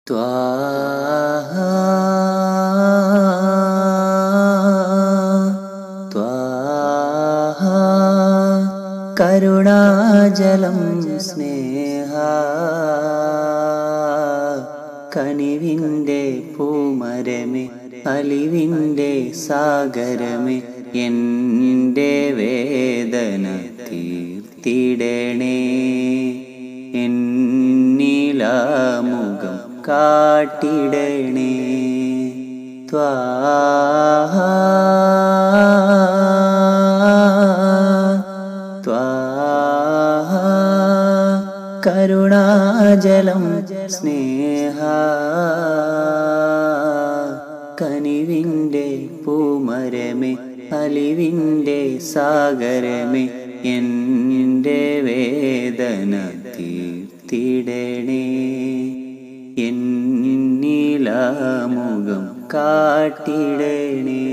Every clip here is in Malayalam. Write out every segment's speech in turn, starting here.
ത്വാഹ ത്വാഹ കരുണാജലം സ്നേഹ കനിവിൻ്റെ പൂമരമേ അലിവിൻ്റെ സാഗരമേ എൻ്റെ വേദന തീർത്തിടണേ എന്നിലാമുഖം കാട്ടിടണേ ത്വാഹ ത്വാഹ കരുണാജലം സ്നേഹ കനിവിൻ്റെ പൂമരമേ അലിവിൻ്റെ സാഗരമേ എൻ്റെ വേദന തീർത്തിടണേ എന്നിലാമുഖം കാട്ടിടണേ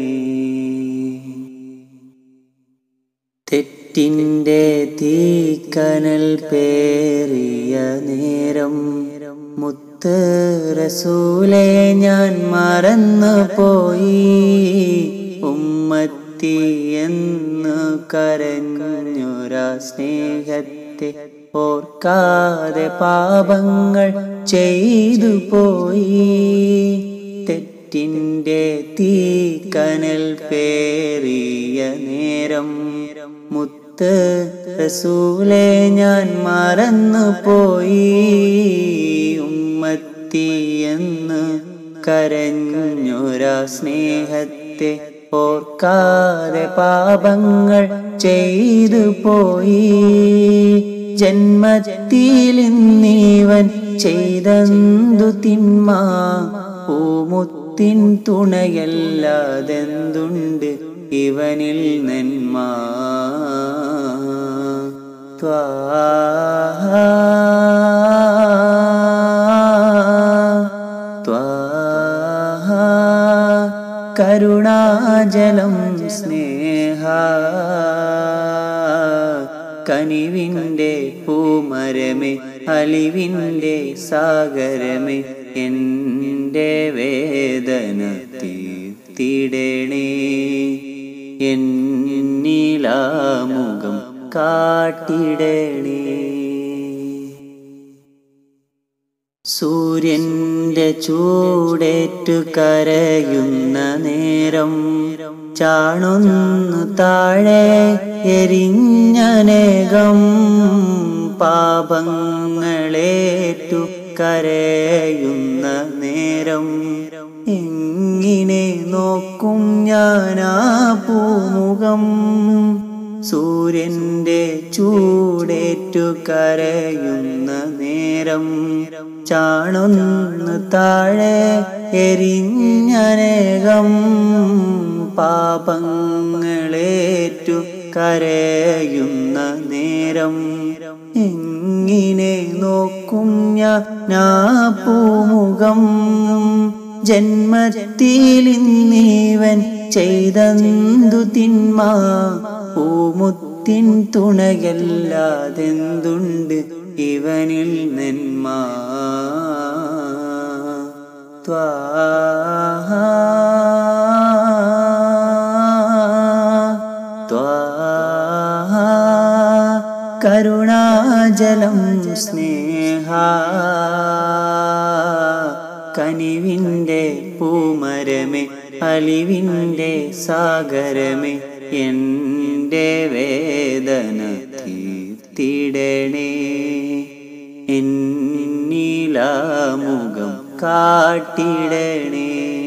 തെറ്റിൻ്റെ തീക്കനൽ പേറിയ നേരം മുത്ത് റസൂലെ ഞാൻ മറന്നു പോയി ഉമ്മത്തി എന്ന് കരഞ്ഞൊരാ സ്നേഹത്തെ ഓർക്കാതെ പാപങ്ങൾ ചെയ്തു പോയി തെറ്റിൻ്റെ തീക്കനൽ പേറിയ നേരം മുത്ത് റസൂലെ ഞാൻ മറന്നു പോയി ഉമ്മത്തി എന്ന് കരഞ്ഞൊരാ സ്നേഹത്തെ ഓർക്കാതെ പാപങ്ങൾ ചെയ്തു പോയി ജന്മത്തിലിന്നീവൻ ചെയ്തന്തു തിന്മ പൂമുത്തിൻ തുണയല്ലാതെന്തുണ്ട് ഇവനിൽ നന്മ ത്വാഹ ത്വാഹ കരുണാജലം സ്നേഹ കനിവിൻ്റെ പൂമരമേ അലിവിൻ്റെ സാഗരമേ എൻ്റെ വേദന തീർത്തിടണേ എന്നിലാമുഖം കാട്ടിടണേ സൂര്യന്റെ ചൂടേറ്റു കരയുന്ന നേരം ചാണുന്നു താഴെ എരിഞ്ഞനേകം പാപങ്ങളേറ്റു കരയുന്ന നേരം എങ്ങനെ നോക്കും ഞാനാ പൂമുഖം സൂര്യന്റെ ചൂടേറ്റു കരയുന്ന നേരം ചാണുന്നു താഴെ എരിഞ്ഞനേകം പാപങ്ങളേറ്റു കരയുന്ന നേരം എങ്ങനെ നോക്കും ഞാ പൂമുഖം ജന്മത്തിലിന്നീവൻ ചെയ്തന്തു തിന്മ പൂമുത്തിൻ തുണയല്ലാതെന്തുണ്ട് ഇവനിൽ നന്മ ത്വാഹ ത്വാഹ കരുണാജലം സ്നേഹ കനിവിൻ്റെ പൂമരമേ അലിവിൻ്റെ സാഗരമേ എൻ്റെ വേദന തീർത്തിടണേ എന്നിലാമുഖം കാട്ടിടണേ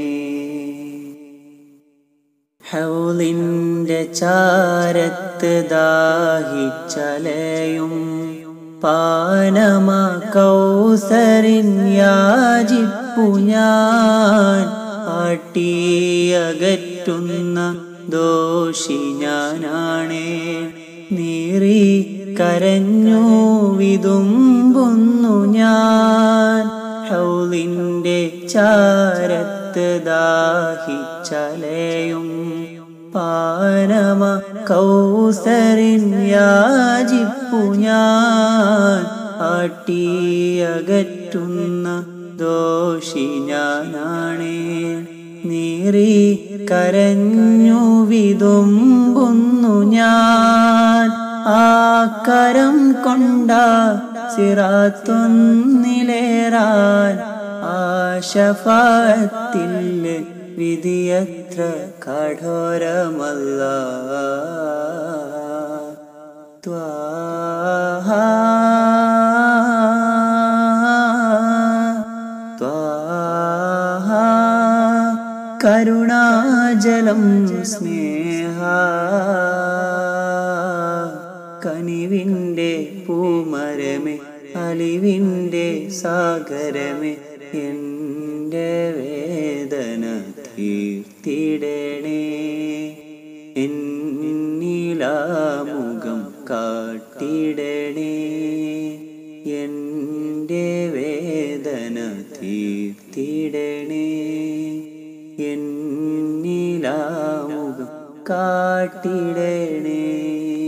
ഹൗലിൻ്റെ ചാരത്ത് ദാഹിച്ചലയും പാനമ കൗസരിൻ യാജിപ്പു ഞാൻ ആട്ടിയകറ്റുന്ന ദോഷി ഞാനാണേ നീറി കരഞ്ഞു വിതുമ്പുന്നു ഞാൻ ഹൗലിൻ്റെ ചാരത്ത് ദാഹിച്ചലയും പാനമ കൗസരിൻ യാജിപ്പു ഞാൻ ആട്ടിയകറ്റുന്ന ദോഷി ഞാനാണേ നീറി കരഞ്ഞു വിതുമ്പുന്നു ഞാൻ ആ കരം കൊണ്ട സിറാത്തൊന്നിലേറാൻ ആശഫത്തിൽ വിധിയത്ര കഠോരമല്ല ത്വാഹ ത്വാഹ കരുണാജലം സ്നേഹ കനിവിൻ്റെ പൂമരമേ അലിവിൻ്റെ സാഗരമേ എൻ്റെ വേദന തീർത്തിടണേ എന്നിലാമുഖം കാട്ടിടണേ എൻ്റെ വേദന തീർത്തിടണേ എന്നിലാമുഖം കാട്ടിടണേ